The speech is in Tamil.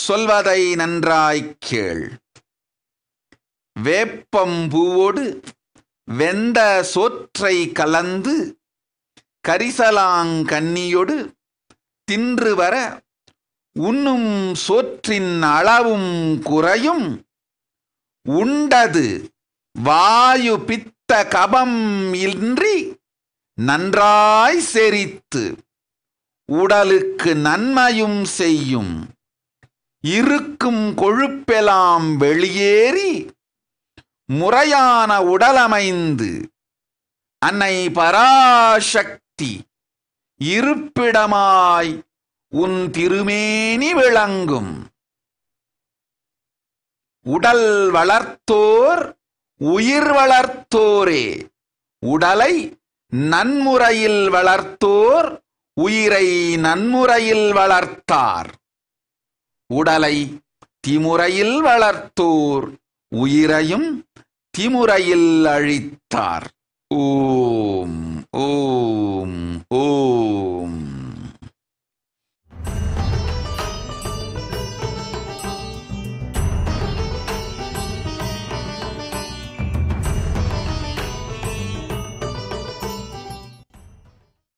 சொல்வதை நன்றாய்க் கேள் வேப்பம்பூவோடு வெந்த சோற்றை கலந்து கரிசலாங்கன்னியொடு தின்று வர உண்ணும் சோற்றின் அளவும் குறையும் உண்டது வாயு பித்த கபம் இன்றி நன்றாய் செரித்து உடலுக்கு நன்மையும் செய்யும் இருக்கும் கொழுப்பெல்லாம் வெளியேறி முறையான உடலமைந்து அன்னை பராசக்தி இருப்பிடமாய் உன் திருமேனி விளங்கும் உடல் வளர்த்தோர் உயிர் வளர்த்தோரே உடலை நன்முறையில் வளர்த்தோர் உயிரை நன்முறையில் வளர்த்தார் உடலை திமுறையில் வளர்த்தோர் உயிரையும் திமுறையில் அழித்தார் ஓம் ஓம் ஓம்